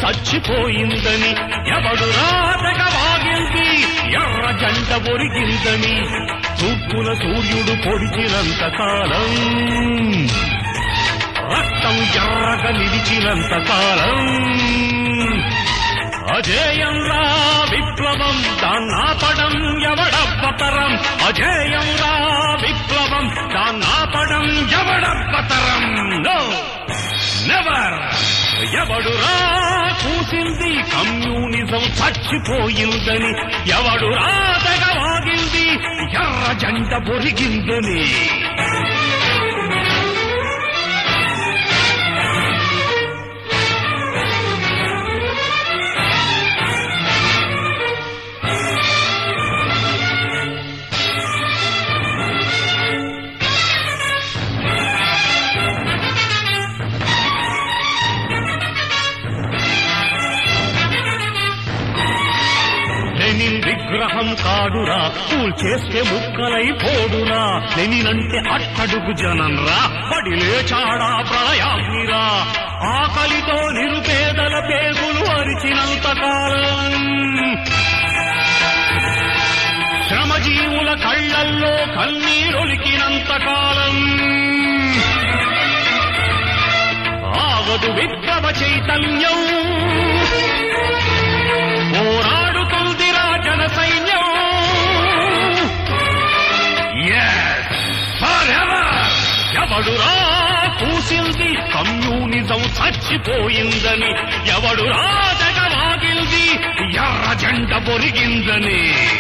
చచ్చిపోయిందని ఎవడు రాతక వాగింది ఎర్ర జంట ఒరిగిందని తూర్పున సూర్యుడు పొడిచినంత కాలం రక్తం ఎర్రగా నిలిచినంత కాలం అజేయంరా విప్లవం దాన్నాపడం ఎవడబ్బతరం అజేయంరా విప్లవం దాన్నాపడం ఎవడబ్బతరం నో నెవర్ ఎవడురా కూసింది కమ్యూనిజం చచ్చిపోయిందని ఎవడురా తెగవాగింది ఎర్ర జంట పొరిగిందని లెనిన్ విగ్రహం కాడురా కూల్ చేస్తే ముక్కలై పోడురా లెనిన్ అంటే అట్టడుగు జనంరా పడి లేచాడా ప్రళయాగ్నిరా ఆకలితో నిరుపేదల పేగులు అరిచినంత కాలం శ్రమజీవుల కళ్ళల్లో కన్నీరొలికినంత కాలం ఆగదు విప్లవ చైతన్యం పోరాడుతుందిరా జన సైన్యం Yes, forever. ఎవడురా కూసింది కమ్యూనిజం చచ్చిపోయిందని ఎవడురా జగవాగింది ఎర్ర జెండ పొరిగిందని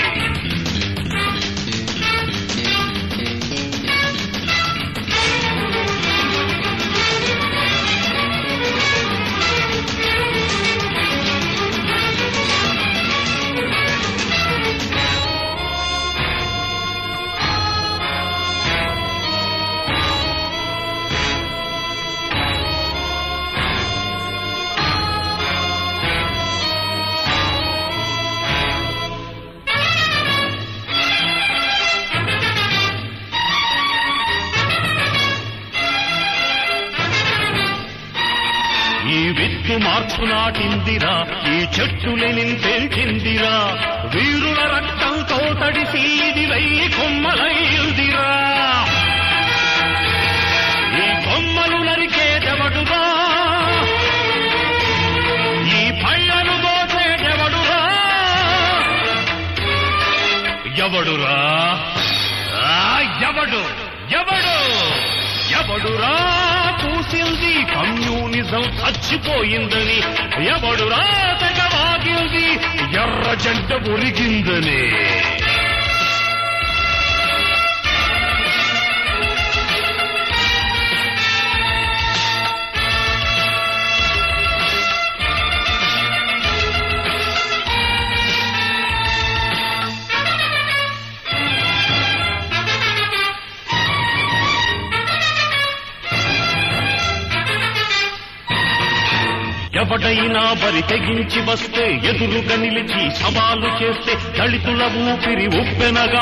ఈ విత్తు మార్పు నాటిందిరా ఈ చెట్టులెని పెంచిందిరా వీరుల రక్తంతో తడిసి ఇది వెయ్యి కొమ్మలైందిరా ఈ కొమ్మలు నరికేదెవడురా ఈ పళ్ళను దోచేదెవడురా ఎవడురా ఆ, ఎవడు ఎవడు ఎవడురా కూసింది కమ్యూనిజం చచ్చిపోయిందని ఎవడురా తెగవాగింది ఎర్ర జంట ఉరిగిందని ఎవడైనా బరి తెగించి వస్తే ఎదురుగా నిలిచి సవాలు చేస్తే దళితుల ఊపిరి ఉప్పెనగా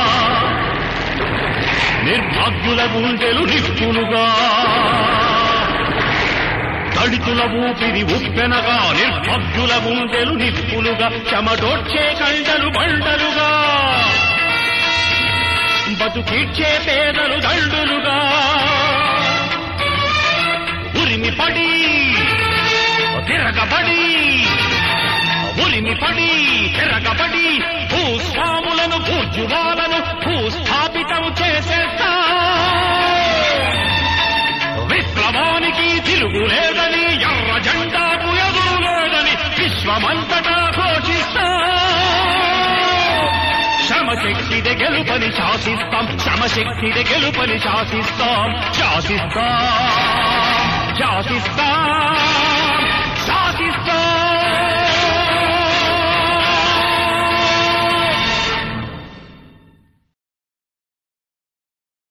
నిర్భాగ్యుల గుండెలు నిప్పులుగా దళితుల ఊపిరి ఉప్పెనగా నిర్భగ్యుల గుండెలు నిప్పులుగా చెమటోడ్చే కండలు బండలుగా బతుకీడ్చే పేదలు దండులుగా ఉరిమి పడి తిరగబడి ఉరిమి పడి తిరగబడి భూస్వాములను భూజువాలను భూస్థాపితం చేసేస్తా విప్లవానికి తిరుగులేదని ఎర్ర జెండాకు ఎదురు లేదని విశ్వమంతటా ఘోషిస్తా శ్రమశక్తిదే గెలుపని శాసిస్తాం శ్రమశక్తిదే గెలుపని శాసిస్తాం శాసిస్తాం శాసిస్తాం